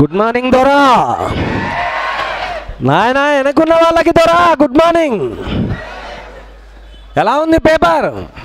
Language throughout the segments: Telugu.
గుడ్ మార్నింగ్ దొరా నాయన వెనకున్న వాళ్ళకి దొరా గుడ్ మార్నింగ్ ఎలా ఉంది పేపర్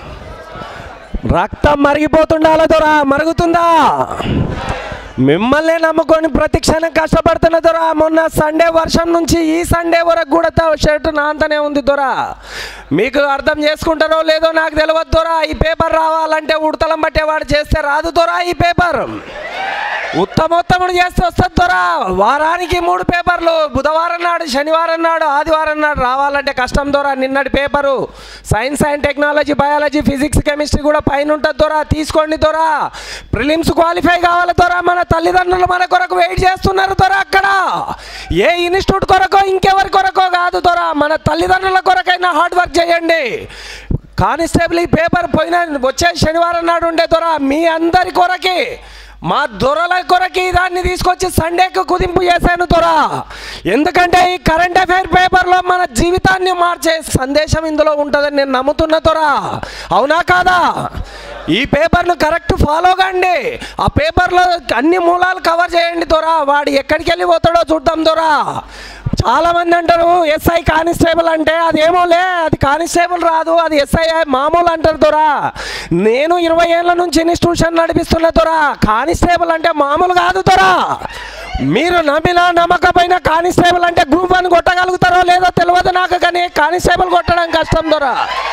రక్తం మరిగిపోతుండాల దొరా మరుగుతుందా మిమ్మల్ని నమ్ముకొని ప్రతి క్షణం కష్టపడుతున్న దొరా మొన్న సండే వర్షం నుంచి ఈ సండే వరకు కూడా త- షర్ట్ నాంతనే ఉంది దొరా మీకు అర్థం చేసుకుంటారో లేదో నాకు తెలియదు దొరా ఈ పేపర్ రావాలంటే ఉడతలం పట్టేవాడు చేస్తే రాదు దొరా ఈ పేపర్ ఉత్తమోత్తముడు చేస్తే వస్తుంది దొరా వారానికి మూడు పేపర్లు బుధవారం నాడు శనివారం నాడు ఆదివారం నాడు రావాలంటే కష్టం దొరా నిన్నటి paper science and technology biology physics chemistry కూడా పైన ఉంటుంది దొరా తీసుకోండి దొరా ప్రిలిమ్స్ క్వాలిఫై కావాలి దొరా మన తల్లిదండ్రులు మన కొరకు వెయిట్ చేస్తున్నారు దొరా అక్కడ ఏ ఇన్స్టిట్యూట్ కొరకో ఇంకెవరి కొరకో కాదు దొరా మన తల్లిదండ్రుల కొరకైనా హార్డ్ వర్క్ చేయండి కానిస్టేబుల్ ఈ పేపర్ పోయిన వచ్చే శనివారం నాడు ఉండే దొర మీ అందరి కొరకి మా దొరల కొరకి దాన్ని తీసుకొచ్చి సండేకి కుదింపు చేశాను దొర ఎందుకంటే ఈ కరెంట్ అఫైర్ పేపర్లో మన జీవితాన్ని మార్చే సందేశం ఇందులో ఉంటుందని నేను నమ్ముతున్న దొర అవునా కాదా ఈ పేపర్ను కరెక్ట్ ఫాలో కండి ఆ పేపర్లో అన్ని మూలాలు కవర్ చేయండి దొర వాడు ఎక్కడికి వెళ్ళి పోతాడో చూద్దాం దొరా చాలా మంది అంటారు ఎస్ఐ కానిస్టేబుల్ అంటే అదేమోలే అది కానిస్టేబుల్ రాదు అది ఎస్ఐ మామూలు అంటారు దొరా నేను ఇరవై ఏళ్ళ నుంచి ఇన్స్టిట్యూషన్ నడిపిస్తున్న దొరా కానిస్టేబుల్ అంటే మామూలు కాదు దొరా మీరు నమ్మిన నమ్మకపోయిన కానిస్టేబుల్ అంటే గ్రూప్ వన్ కొట్టగలుగుతారో లేదో తెలియదు నాకు కానీ కానిస్టేబుల్ కొట్టడం కష్టం దొరా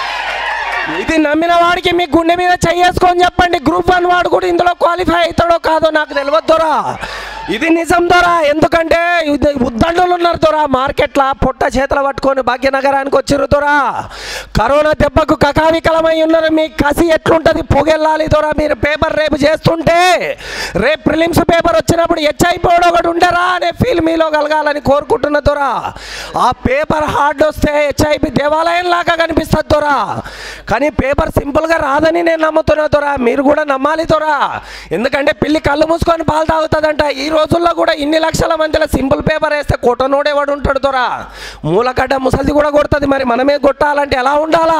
ఇది నమ్మిన వాడికి మీ గుండె మీద చేసుకొని చెప్పండి గ్రూప్ వన్ వాడు కూడా ఇందులో క్వాలిఫై అవుతాడో కాదో నాకు తెలియదు దొరా ఇది నిజం దొరా ఎందుకంటే ఇది ఉద్దండులు ఉన్నారు దొరా మార్కెట్లో పొట్ట చేతులు పట్టుకొని భాగ్యనగరానికి వచ్చిర్రు దొరా కరోనా దెబ్బకు కకావికలమై ఉన్నారు మీ కసి ఎట్లుంటుంది పొగెళ్ళాలి దొరా మీరు పేపర్ రేపు చేస్తుంటే రేపు ప్రిలిమ్స్ పేపర్ వచ్చినప్పుడు హెచ్ఐపోవడం ఒకటి ఉండరా అనే ఫీల్ మీలో కలగాలని కోరుకుంటున్న దొరా ఆ పేపర్ హార్డ్ వస్తే హెచ్ఐపి దేవాలయం లాగా కనిపిస్తుంది దొరా కానీ పేపర్ సింపుల్గా రాదని నేను నమ్ముతున్నా దొరా మీరు కూడా నమ్మాలి దొరా ఎందుకంటే పిల్లి కళ్ళు మూసుకొని పాలు తాగుతుందంట ఈ రోజుల్లో కూడా ఇన్ని లక్షల మందిలో సింపుల్ పేపర్ వేస్తే కొట్టనోడేవాడు ఉంటాడు దొరా మూలకడ్డ ముసలిది కూడా కొడుతుంది మరి మనమే కొట్టాలంటే ఎలా ఉండాలా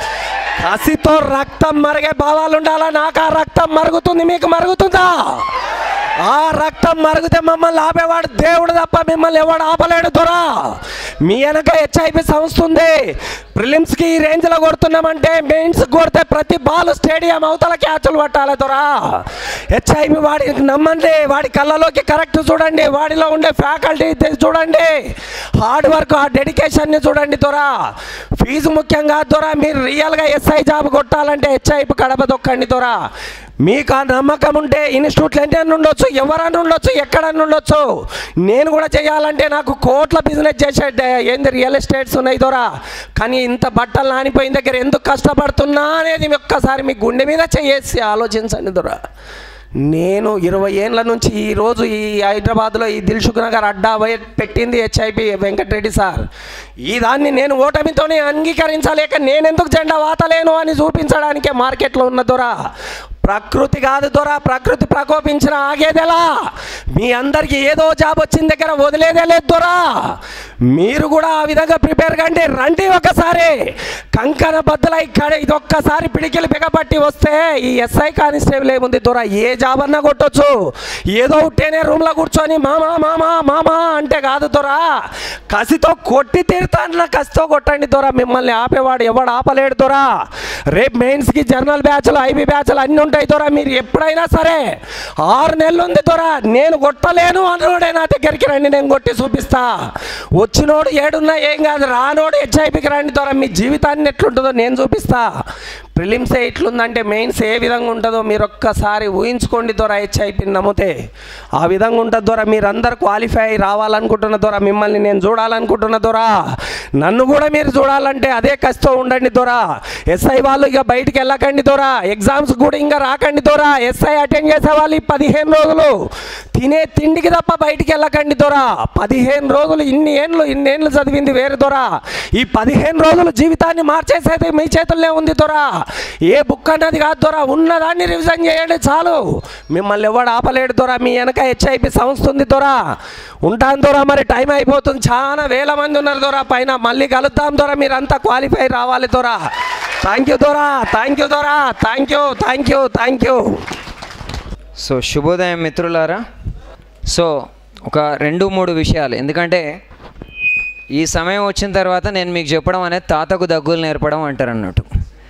కసితో రక్తం మరిగే భావాలు ఉండాలా నాకు ఆ రక్తం మరుగుతుంది మీకు మరుగుతుందా ఆ రక్తం మరుగుతే మమ్మల్ని ఆపేవాడు దేవుడు తప్ప మిమ్మల్ని ఎవడు ఆపలేడు దొరా మీ వెనక హెచ్ఐపి సంస్థ ఉంది ప్రిలిమ్స్కి ఈ రేంజ్లో కొడుతున్నామంటే మెయిన్స్ కొడితే ప్రతి బాల్ స్టేడియం అవతల క్యాచ్లు పట్టాలి దొరా హెచ్ఐపి వాడికి నమ్మండి వాడి కళ్ళలోకి కరెక్ట్ చూడండి వాడిలో ఉండే ఫ్యాకల్టీ చూడండి హార్డ్ వర్క్ ఆ డెడికేషన్ని చూడండి దొరా ఫీజు ముఖ్యంగా దొరా మీరు రియల్గా ఎస్ఐ జాబ్ కొట్టాలంటే హెచ్ఐపి కడప దొక్కండి దొరా మీకు ఆ నమ్మకం ఉంటే ఇన్స్టిట్యూట్లు ఎన్ని ఉండొచ్చు ఎవరన్నా ఉండొచ్చు ఎక్కడన్నా ఉండొచ్చు నేను కూడా చేయాలంటే నాకు కోట్ల బిజినెస్ చేసే డ- ఏంది రియల్ ఎస్టేట్స్ ఉన్నాయి దొరా కానీ ఇంత బట్టలు నానిపోయిన దగ్గర ఎందుకు కష్టపడుతున్నా అనేది ఒక్కసారి మీ గుండె మీద చేసి ఆలోచించండి దొరా నేను ఇరవై ఏళ్ళ నుంచి ఈరోజు ఈ హైదరాబాద్లో ఈ దిల్సుఖ్ నగర్ అడ్డా వై- పెట్టింది హెచ్ఐపి వెంకటరెడ్డి సార్ ఈ దాన్ని నేను ఓటమితోనే అంగీకరించలేక నేనెందుకు జెండా వాతలేను అని చూపించడానికే మార్కెట్లో ఉన్న దొర ప్రకృతి కాదు దొర ప్రకృతి ప్రకోపించిన ఆగేదెలా మీ అందరికీ ఏదో జాబ్ వచ్చిన దగ్గర వదిలేదే లేదు దొరా మీరు కూడా ఆ విధంగా ప్రిపేర్ కండి రండి ఒకసారి కంకణ బద్దలై కడ ఇది ఒక్కసారి పిడికిలు బిగపట్టి వస్తే ఈ ఎస్ఐ కానిస్టేబుల్ ఏముంది దొర ఏ జాబ్ అన్నా కొట్టొచ్చు ఏదో ఉంటేనే రూమ్లో కూర్చొని మామా మామా మామా అంటే కాదు దొరా కసితో కొట్టి తీరుతాను కసితో కొట్టండి దొర మిమ్మల్ని ఆపేవాడు ఎవడు ఆపలేడు దొరా రేపు మెయిన్స్కి జర్నల్ బ్యాచ్లు ఐబీ బ్యాచ్లు అన్నీ ఉంటాయి దొరా మీరు ఎప్పుడైనా సరే ఆరు నెలలు ఉంది దొరా నేను కొట్టలేను అన్నోడే నా దగ్గరికి రండి నేను కొట్టి చూపిస్తా వచ్చినోడు ఏడున్నా ఏం కాదు రానోడు హెచ్ఐపికి రండి దొరా మీ జీవితాన్ని ఎట్లుంటుందో నేను చూపిస్తా ప్రిలిమ్స్ ఎట్లుందంటే మెయిన్స్ ఏ విధంగా ఉంటుందో మీరు ఒక్కసారి ఊహించుకోండి దొర హెచ్ఐపి నమ్మితే ఆ విధంగా ఉంటుంది దొర మీరందరూ క్వాలిఫై అయి రావాలనుకుంటున్న దొర మిమ్మల్ని నేను చూడాలనుకుంటున్న దొరా నన్ను కూడా మీరు చూడాలంటే అదే కష్టం ఉండండి దొరా ఎస్ఐ వాళ్ళు ఇక బయటికి వెళ్ళకండి దొరా ఎగ్జామ్స్ కూడా ఇంకా రాకండి దొరా ఎస్ఐ అటెండ్ చేసే వాళ్ళు ఈ పదిహేను రోజులు తినే తిండికి తప్ప బయటికి వెళ్ళకండి దొరా పదిహేను రోజులు ఇన్ని ఏండ్లు ఇన్ని ఏండ్లు చదివింది వేరు దొరా ఈ పదిహేను రోజులు జీవితాన్ని మార్చేసేది మీ చేతుల్లో ఉంది దొరా ఏ బుక్ అన్నది కాదు దొరా ఉన్నదాన్ని రివిజన్ చేయండి చాలు మిమ్మల్ని ఎవడు ఆపలేడు దొరా మీ వెనక హెచ్ఐపి సంస్థ ఉంది దొరా ఉంటాను దొరా మరి టైం అయిపోతుంది చాలా వేల మంది ఉన్నారు దొరా పైన మళ్ళీ కలుద్దాం దొరా మీరంతా క్వాలిఫై రావాలి దొరా థ్యాంక్ యూ దొరా థ్యాంక్ యూ దొరా thank you thank you thank you so శుభోదయం మిత్రులారా సో ఒక రెండు మూడు విషయాలు ఎందుకంటే ఈ సమయం వచ్చిన తర్వాత నేను మీకు చెప్పడం అనేది తాతకు దగ్గులు నేర్పడం అంటారు అన్నట్టు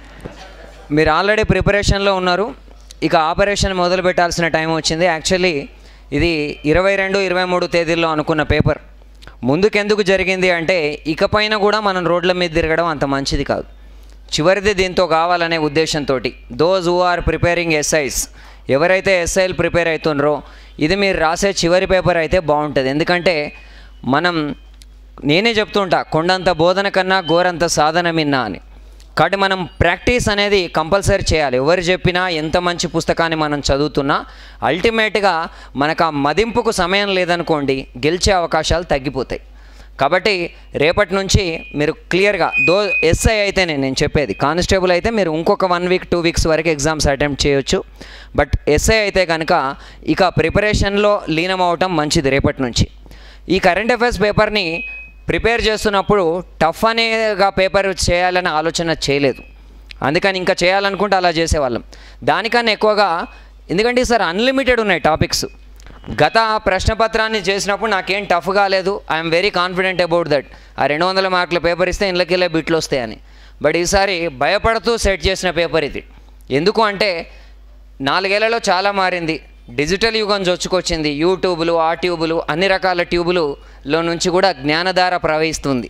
మీరు ఆల్రెడీ ప్రిపరేషన్లో ఉన్నారు ఇక ఆపరేషన్ మొదలు పెట్టాల్సిన టైం వచ్చింది యాక్చువల్లీ ఇది ఇరవై రెండు ఇరవై మూడు తేదీల్లో అనుకున్న పేపర్ ముందుకెందుకు జరిగింది అంటే ఇకపైన కూడా మనం రోడ్ల మీద తిరగడం అంత మంచిది కాదు చివరిది దీంతో కావాలనే ఉద్దేశంతో those who are preparing SIs ఎవరైతే ఎస్ఐలు ప్రిపేర్ అవుతున్నారో ఇది మీరు రాసే చివరి పేపర్ అయితే బాగుంటుంది ఎందుకంటే మనం నేనే చెప్తుంటా కొండంత బోధన కన్నా గోరంత సాధన మిన్నా అని కాబట్టి మనం ప్రాక్టీస్ అనేది కంపల్సరీ చేయాలి ఎవరు చెప్పినా ఎంత మంచి పుస్తకాన్ని మనం చదువుతున్నా అల్టిమేట్గా మనకు ఆ మదింపుకు సమయం లేదనుకోండి గెలిచే అవకాశాలు తగ్గిపోతాయి కాబట్టి రేపటి నుంచి మీరు క్లియర్గా దో ఎస్ఐ అయితేనే నేను చెప్పేది కానిస్టేబుల్ అయితే మీరు ఇంకొక వన్ వీక్ టూ వీక్స్ వరకు ఎగ్జామ్స్ అటెంప్ట్ చేయొచ్చు బట్ ఎస్ఐ అయితే కనుక ఇక ప్రిపరేషన్లో లీనం అవటం మంచిది రేపటి నుంచి ఈ కరెంట్ అఫైర్స్ పేపర్ని ప్రిపేర్ చేస్తున్నప్పుడు టఫ్ అనేగా పేపర్ చేయాలనే ఆలోచన చేయలేదు అందుకని ఇంకా చేయాలనుకుంటే అలా చేసేవాళ్ళం దానికన్నా ఎక్కువగా ఎందుకంటే సార్ అన్లిమిటెడ్ ఉన్నాయి టాపిక్స్ గత ప్రశ్నపత్రాన్ని చేసినప్పుడు నాకేం టఫ్ కాలేదు I'm very confident about that ఆ రెండు వందల మార్కుల పేపర్ ఇస్తే ఇళ్ళకెళ్ళే బిట్లు వస్తాయని బట్ ఈసారి భయపడుతూ సెట్ చేసిన పేపర్ ఇది ఎందుకు అంటే నాలుగేళ్లలో చాలా మారింది డిజిటల్ యుగం చొచ్చుకొచ్చింది యూట్యూబులు ఆ ట్యూబులు అన్ని రకాల ట్యూబులులో నుంచి కూడా జ్ఞానధార ప్రవహిస్తుంది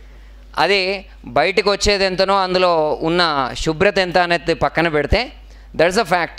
అది బయటకు వచ్చేది ఎంతనో అందులో ఉన్న శుభ్రత ఎంత అనేది పక్కన పెడితే దట్స్ అ ఫ్యాక్ట్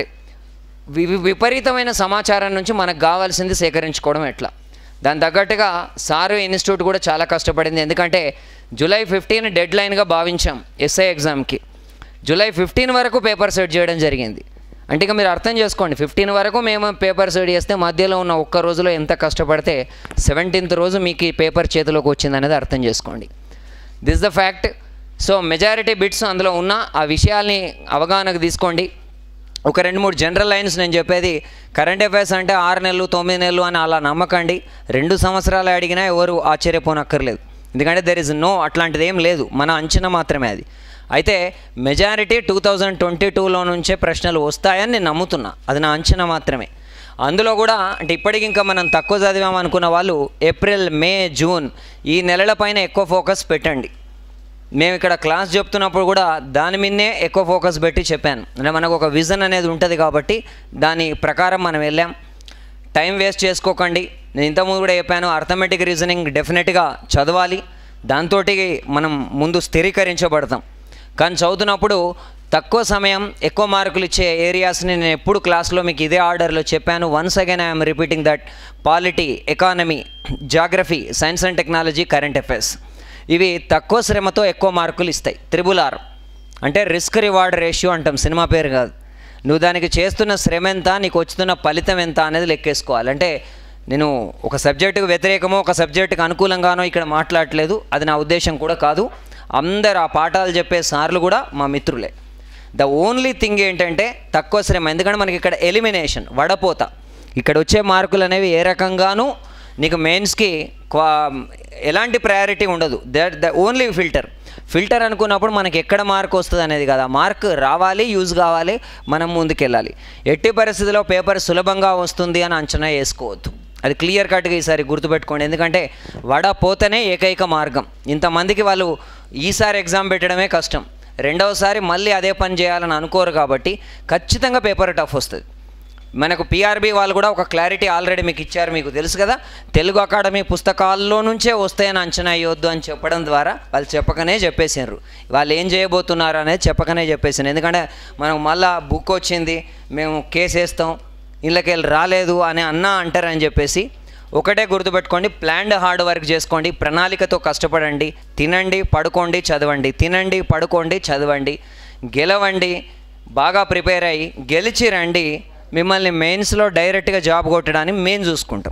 వి- విపరీతమైన సమాచారం నుంచి మనకు కావాల్సింది సేకరించుకోవడం ఎట్లా దాని తగ్గట్టుగా సారు ఇన్స్టిట్యూట్ కూడా చాలా కష్టపడింది ఎందుకంటే జూలై ఫిఫ్టీన్ డెడ్ లైన్గా భావించాం ఎస్ఐ ఎగ్జామ్కి జూలై ఫిఫ్టీన్ వరకు పేపర్ సెట్ చేయడం జరిగింది అంటే ఇక మీరు అర్థం చేసుకోండి ఫిఫ్టీన్ వరకు మేము పేపర్ సెట్ చేస్తే మధ్యలో ఉన్న ఒక్క రోజులో ఎంత కష్టపడితే సెవెంటీన్త్ రోజు మీకు ఈ పేపర్ చేతిలోకి వచ్చింది అనేది అర్థం చేసుకోండి this the fact so majority bits అందులో ఉన్న ఆ విషయాల్ని అవగాహనకు తీసుకోండి ఒక రెండు మూడు జనరల్ లైన్స్ నేను చెప్పేది కరెంట్ అఫైర్స్ అంటే ఆరు నెలలు తొమ్మిది నెలలు అని అలా నమ్మకండి రెండు సంవత్సరాలు అడిగినా ఎవరు ఆశ్చర్యపోనక్కర్లేదు ఎందుకంటే దెర్ ఇస్ నో అట్లాంటిది ఏం లేదు మన అంచనా మాత్రమే అది అయితే మెజారిటీ టూ థౌజండ్ ట్వంటీ టూలో నుంచే ప్రశ్నలు వస్తాయని నేను నమ్ముతున్నా అది నా అంచనా మాత్రమే అందులో కూడా అంటే ఇప్పటికి ఇంకా మనం తక్కువ చదివాం అనుకున్న వాళ్ళు ఏప్రిల్ మే జూన్ ఈ నెలల పైన ఎక్కువ ఫోకస్ పెట్టండి మేము ఇక్కడ క్లాస్ చెప్తున్నప్పుడు కూడా దాని మీదనే ఎక్కువ ఫోకస్ పెట్టి చెప్పాను అంటే మనకు ఒక విజన్ అనేది ఉంటుంది కాబట్టి దాని ప్రకారం మనం వెళ్ళాం టైం వేస్ట్ చేసుకోకండి నేను ఇంతకుముందు కూడా చెప్పాను అర్థమెటిక్ రీజనింగ్ డెఫినెట్గా చదవాలి దాంతో మనం ముందు స్థిరీకరించబడతాం కానీ చదువుతున్నప్పుడు తక్కువ సమయం ఎక్కువ మార్కులు ఇచ్చే ఏరియాస్ని నేను ఎప్పుడు క్లాస్లో మీకు ఇదే ఆర్డర్లో చెప్పాను once again I'm repeating that polity economy geography science and technology current affairs ఇవి తక్కువ శ్రమతో ఎక్కువ మార్కులు ఇస్తాయి త్రిబుల్ ఆర్ అంటే రిస్క్ రివార్డ్ రేషియో అంటాం సినిమా పేరు కాదు నువ్వు దానికి చేస్తున్న శ్రమ ఎంత నీకు వస్తున్న ఫలితం ఎంత అనేది లెక్కేసుకోవాలి అంటే నేను ఒక సబ్జెక్టుకు వ్యతిరేకమో ఒక సబ్జెక్టుకు అనుకూలంగానో ఇక్కడ మాట్లాడట్లేదు అది నా ఉద్దేశం కూడా కాదు అందరు ఆ పాఠాలు చెప్పే సార్లు కూడా మా మిత్రులే ద ఓన్లీ థింగ్ ఏంటంటే తక్కువ శ్రమ ఎందుకంటే మనకి ఇక్కడ ఎలిమినేషన్ వడపోత ఇక్కడ వచ్చే మార్కులు అనేవి ఏ రకంగానూ నీకు మెయిన్స్కి క్వా ఎలాంటి ప్రయారిటీ ఉండదు that the only filter filter అనుకున్నప్పుడు మనకి ఎక్కడ మార్క్ వస్తుంది అనేది కదా మార్క్ రావాలి యూజ్ కావాలి మనం ముందుకెళ్ళాలి ఎట్టి పరిస్థితిలో పేపర్ సులభంగా వస్తుంది అని అంచనా వేసుకోవద్దు అది క్లియర్ కట్గా ఈసారి గుర్తుపెట్టుకోండి ఎందుకంటే వడ పోతేనే ఏకైక మార్గం ఇంతమందికి వాళ్ళు ఈసారి ఎగ్జామ్ పెట్టడమే కష్టం రెండవసారి మళ్ళీ అదే పని చేయాలని అనుకోరు కాబట్టి ఖచ్చితంగా పేపర్ టఫ్ వస్తుంది మనకు పిఆర్బి వాళ్ళు కూడా ఒక క్లారిటీ ఆల్రెడీ మీకు ఇచ్చారు మీకు తెలుసు కదా తెలుగు అకాడమీ పుస్తకాల్లో నుంచే వస్తాయని అంచనా వేయొద్దు అని చెప్పడం ద్వారా వాళ్ళు చెప్పకనే చెప్పేసారు వాళ్ళు ఏం చేయబోతున్నారు అనేది చెప్పకనే చెప్పేసాను ఎందుకంటే మనకు మళ్ళా బుక్ వచ్చింది మేము కేసు వేస్తాం ఇళ్ళకెళ్ళి రాలేదు అని అన్నా అంటారని చెప్పేసి ఒకటే గుర్తుపెట్టుకోండి ప్లాన్డ్ హార్డ్ వర్క్ చేసుకోండి ప్రణాళికతో కష్టపడండి తినండి పడుకోండి చదవండి తినండి పడుకోండి చదవండి గెలవండి బాగా ప్రిపేర్ అయ్యి గెలిచి రండి మిమ్మల్ని మెయిన్స్లో డైరెక్ట్గా జాబ్ కొట్టడానికి మేము చూసుకుంటాం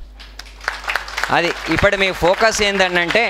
అది ఇప్పుడు మీ ఫోకస్ ఏంటంటే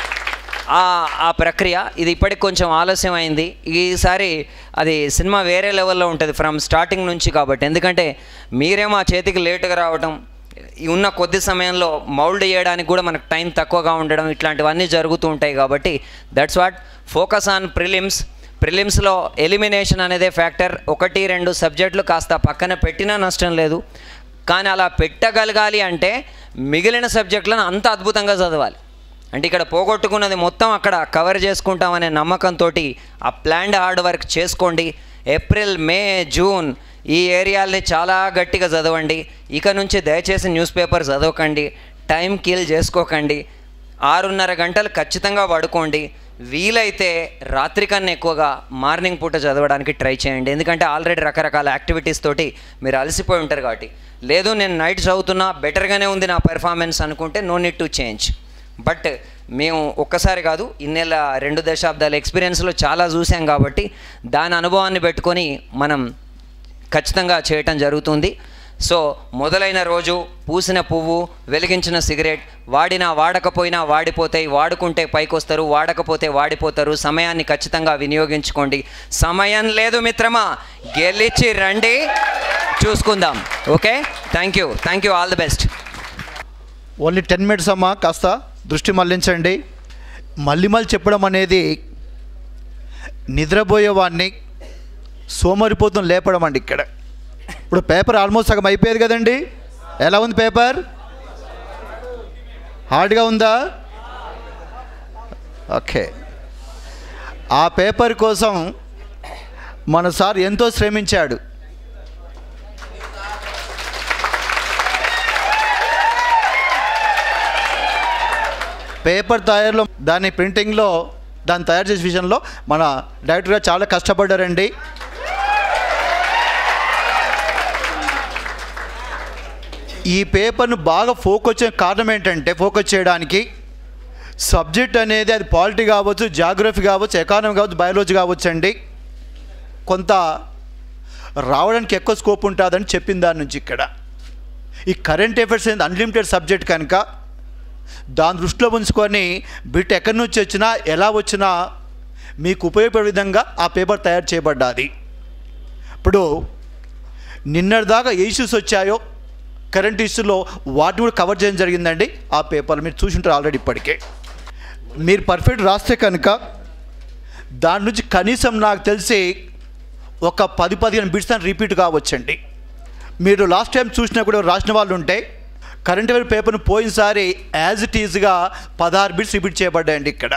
ఆ ఆ ప్రక్రియ ఇది ఇప్పటికి కొంచెం ఆలస్యం అయింది ఈసారి అది సినిమా వేరే లెవెల్లో ఉంటుంది ఫ్రమ్ స్టార్టింగ్ నుంచి కాబట్టి ఎందుకంటే మీరేమో ఆ చేతికి లేటుగా రావటం ఈ ఉన్న కొద్ది సమయంలో మౌల్డ్ చేయడానికి కూడా మనకు టైం తక్కువగా ఉండడం ఇట్లాంటివన్నీ జరుగుతూ ఉంటాయి కాబట్టి that's what focus on prelims ప్రిలిమ్స్లో ఎలిమినేషన్ అనేదే ఫ్యాక్టర్ ఒకటి రెండు సబ్జెక్టులు కాస్త పక్కన పెట్టినా నష్టం లేదు కానీ అలా పెట్టగలగాలి అంటే మిగిలిన సబ్జెక్టులను అంత అద్భుతంగా చదవాలి అంటే ఇక్కడ పోగొట్టుకున్నది మొత్తం అక్కడ కవర్ చేసుకుంటామనే నమ్మకంతో ఆ ప్లాన్డ్ హార్డ్ వర్క్ చేసుకోండి ఏప్రిల్ మే జూన్ ఈ ఏరియాల్ని చాలా గట్టిగా చదవండి ఇక నుంచి దయచేసి న్యూస్ పేపర్ చదవకండి టైం కిల్ చేసుకోకండి ఆరున్నర గంటలు ఖచ్చితంగా పడుకోండి వీలైతే రాత్రి కన్నా ఎక్కువగా మార్నింగ్ పూట చదవడానికి ట్రై చేయండి ఎందుకంటే ఆల్రెడీ రకరకాల యాక్టివిటీస్ తోటి మీరు అలసిపోయి ఉంటారు కాబట్టి లేదు నేను నైట్ చదువుతున్నా బెటర్గానే ఉంది నా పెర్ఫార్మెన్స్ అనుకుంటే no need to change but మేము ఒక్కసారి కాదు ఇన్నేళ్ళ రెండు దశాబ్దాల ఎక్స్పీరియన్స్లో చాలా చూసాం కాబట్టి దాని అనుభవాన్ని పెట్టుకొని మనం ఖచ్చితంగా చేయటం జరుగుతుంది సో మొదలైన రోజు పూసిన పువ్వు వెలిగించిన సిగరెట్ వాడినా వాడకపోయినా వాడిపోతాయి వాడుకుంటే పైకొస్తారు వాడకపోతే వాడిపోతారు సమయాన్ని ఖచ్చితంగా వినియోగించుకోండి సమయం లేదు మిత్రమా గెలిచి రండి చూసుకుందాం okay thank you thank you all the best only ten minutes అమ్మా కాస్త దృష్టి మళ్లించండి మళ్ళీ మళ్ళీ చెప్పడం అనేది నిద్రపోయేవాడిని సోమరిపోతం లేపడం అండి ఇక్కడ ఇప్పుడు పేపర్ ఆల్మోస్ట్ సగం అయిపోయేది కదండి ఎలా ఉంది పేపర్ హార్డ్గా ఉందా ఓకే ఆ పేపర్ కోసం మన సార్ ఎంతో శ్రమించాడు పేపర్ తయారులో దాని ప్రింటింగ్లో దాన్ని తయారు చేసే విషయంలో మన డైరెక్టర్ గారు చాలా కష్టపడ్డారండి ఈ పేపర్ను బాగా ఫోకస్ చేయడం కారణం ఏంటంటే ఫోకస్ చేయడానికి సబ్జెక్ట్ అనేది అది పాలిటీ కావచ్చు జాగ్రఫీ కావచ్చు ఎకానమీ కావచ్చు బయాలజీ కావచ్చు అండి కొంత రావడానికి ఎక్కువ స్కోప్ ఉంటుందని చెప్పిన దాని నుంచి ఇక్కడ ఈ కరెంట్ అఫైర్స్ అనేది అన్లిమిటెడ్ సబ్జెక్ట్ కనుక దాని దృష్టిలో ఉంచుకొని బిట్ ఎక్కడి నుంచి వచ్చినా ఎలా వచ్చినా మీకు ఉపయోగపడే విధంగా ఆ పేపర్ తయారు చేయబడ్డాది ఇప్పుడు నిన్నటిదాకా ఏ ఇష్యూస్ వచ్చాయో కరెంట్ ఇష్యూలో వాటిని కూడా కవర్ చేయడం జరిగిందండి ఆ పేపర్ మీరు చూసింటారు ఆల్రెడీ ఇప్పటికే మీరు పర్ఫెక్ట్ రాస్తే కనుక దాని నుంచి కనీసం నాకు తెలిసి ఒక పది పదిహేను బిట్స్ అని రిపీట్ కావచ్చండి మీరు లాస్ట్ టైం చూసినా కూడా రాసిన వాళ్ళు ఉంటే కరెంట్ అఫైర్ పేపర్ను పోయినసారి యాజ్ ఇట్ ఈజ్గా పదహారు బిట్స్ రిపీట్ చేయబడ్డాయండి ఇక్కడ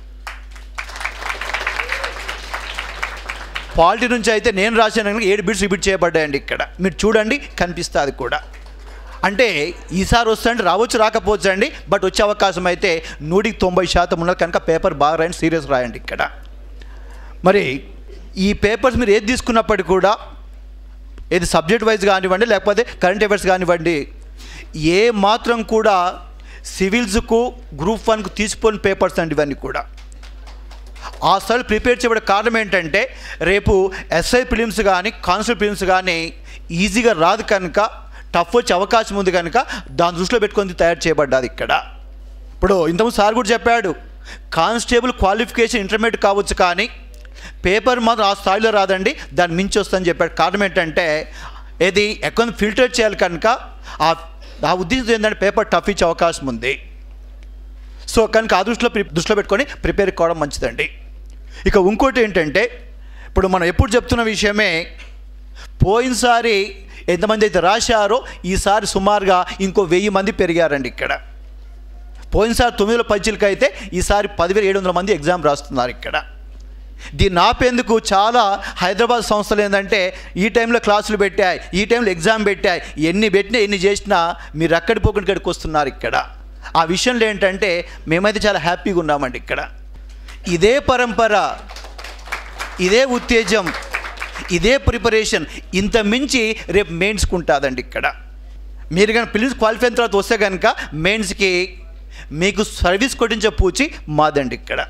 పాలిటీ నుంచి అయితే నేను రాసిన కనుక ఏడు బిట్స్ రిపీట్ చేయబడ్డాయండి ఇక్కడ మీరు చూడండి కనిపిస్తుంది కూడా అంటే ఈసారి వస్తుంటే రావచ్చు రాకపోవచ్చు అండి బట్ వచ్చే అవకాశం అయితే నూటికి తొంభై శాతం ఉన్నది కనుక పేపర్ బాగా రాయండి సీరియస్ రాయండి ఇక్కడ మరి ఈ పేపర్స్ మీరు ఏది తీసుకున్నప్పటికీ కూడా ఏది సబ్జెక్ట్ వైజ్ కానివ్వండి లేకపోతే కరెంట్ అఫైర్స్ కానివ్వండి ఏ మాత్రం కూడా సివిల్స్కు గ్రూప్ వన్కు తీసిపోయిన పేపర్స్ అండి ఇవన్నీ కూడా ఆ స్థలం ప్రిపేర్ చేయబడే కారణం ఏంటంటే రేపు ఎస్ఐ ఫిలిమ్స్ కానీ కాన్స్టల్ ఫిలిమ్స్ కానీ ఈజీగా రాదు కనుక టఫ్ వచ్చే అవకాశం ఉంది కనుక దాని దృష్టిలో పెట్టుకొని తయారు చేయబడ్డది ఇక్కడ ఇప్పుడు ఇంతకుముందు సార్ కూడా చెప్పాడు కానిస్టేబుల్ క్వాలిఫికేషన్ ఇంటర్మీడియట్ కావచ్చు కానీ పేపర్ మాత్రం ఆ స్థాయిలో రాదండి దాన్ని మించి వస్తుందని చెప్పాడు కారణం ఏంటంటే ఇది ఎక్కువ ఫిల్టర్ చేయాలి కనుక ఆ ఆ ఉద్దేశం ఏంటంటే పేపర్ టఫ్ ఇచ్చే అవకాశం ఉంది సో కనుక ఆ దృష్టిలో ప్రి- దృష్టిలో పెట్టుకొని ప్రిపేర్ కావడం మంచిదండి ఇక ఇంకోటి ఏంటంటే ఇప్పుడు మనం ఎప్పుడు చెప్తున్న విషయమే పోయినసారి ఎంతమంది అయితే రాశారో ఈసారి సుమారుగా ఇంకో వెయ్యి మంది పెరిగారండి ఇక్కడ పోయినసారి తొమ్మిది వేల పైచీలకి అయితే ఈసారి పదివేల ఏడు వందల మంది ఎగ్జామ్ రాస్తున్నారు ఇక్కడ దీన్ని ఆపేందుకు చాలా హైదరాబాద్ సంస్థలు ఏంటంటే ఈ టైంలో క్లాసులు పెట్టాయి ఈ టైంలో ఎగ్జామ్ పెట్టాయి ఎన్ని పెట్టినా ఎన్ని చేసినా మీరు అక్కడి పోకుండా ఇక్కడికి వస్తున్నారు ఇక్కడ ఆ విషయంలో ఏంటంటే మేమైతే చాలా హ్యాపీగా ఉన్నామండి ఇక్కడ ఇదే పరంపర ఇదే ఉత్తేజం ఇదే ప్రిపరేషన్ ఇంత మించి రేపు మెయిన్స్కి ఉంటుందండి ఇక్కడ మీరు కనుక పిలిచి క్వాలిఫై అయిన తర్వాత వస్తే కనుక మెయిన్స్కి మీకు సర్వీస్ కొట్టించే పూచి మాదండి ఇక్కడ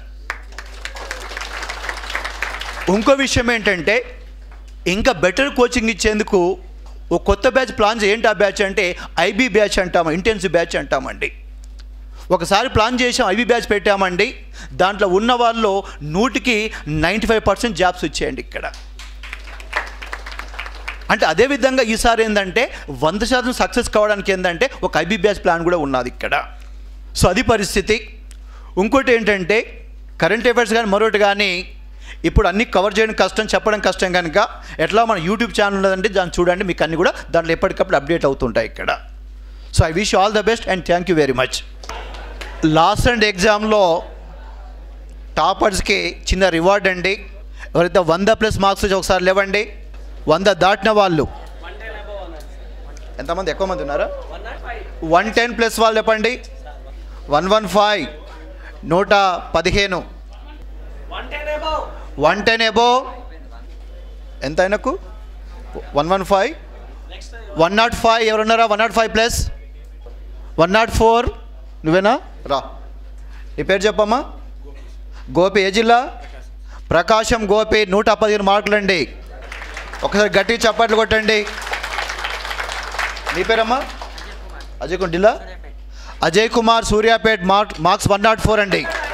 ఇంకో విషయం ఏంటంటే ఇంకా బెటర్ కోచింగ్ ఇచ్చేందుకు ఒక కొత్త బ్యాచ్ ప్లాన్ చేయ- ఏంటి ఆ బ్యాచ్ అంటే ఐబీ బ్యాచ్ అంటాము ఇంటెన్సివ్ బ్యాచ్ అంటామండి ఒకసారి ప్లాన్ చేసాం ఐబీ బ్యాచ్ పెట్టామండి దాంట్లో ఉన్న వాళ్ళు నూటికి నైంటీ ఫైవ్ పర్సెంట్ జాబ్స్ వచ్చాయండి ఇక్కడ అంటే అదేవిధంగా ఈసారి ఏంటంటే వంద శాతం సక్సెస్ కావడానికి ఏంటంటే ఒక ఐబీ బ్యాచ్ ప్లాన్ కూడా ఉన్నది ఇక్కడ సో అది పరిస్థితి ఇంకోటి ఏంటంటే కరెంట్ అఫైర్స్ కానీ మరొకటి కానీ ఇప్పుడు అన్ని కవర్ చేయడం కష్టం చెప్పడం కష్టం కనుక ఎట్లా మన యూట్యూబ్ ఛానల్ ఉన్నదంటే దాన్ని చూడండి మీకు అన్ని కూడా దాంట్లో ఎప్పటికప్పుడు అప్డేట్ అవుతుంటాయి ఇక్కడ so I wish all the best and thank you very much last and ఎగ్జామ్లో టాపర్స్కి చిన్న రివార్డ్ అండి ఎవరైతే వంద ప్లస్ మార్క్స్ వచ్చి ఒకసారి లేవండి వంద దాటిన వాళ్ళు ఎంతమంది ఎక్కువ మంది ఉన్నారా వన్ టెన్ ప్లస్ వాళ్ళు చెప్పండి వన్ వన్ ఫైవ్ నూట పదిహేను వన్ టెన్ ఎబో ఎంత ఆయనకు one one five one not five ఎవరున్నారా one not five plus one not four నువ్వేనా రా నీ పేరు చెప్పమ్మా గోపి ఏ జిల్లా ప్రకాశం గోపి నూట పదిహేను మార్కులండి ఒకసారి గట్టిగా చప్పట్లు కొట్టండి నీ పేరమ్మా అజయ్ కుమార్ జిల్లా Ajay Kumar Suryapet mark marks one not four అండి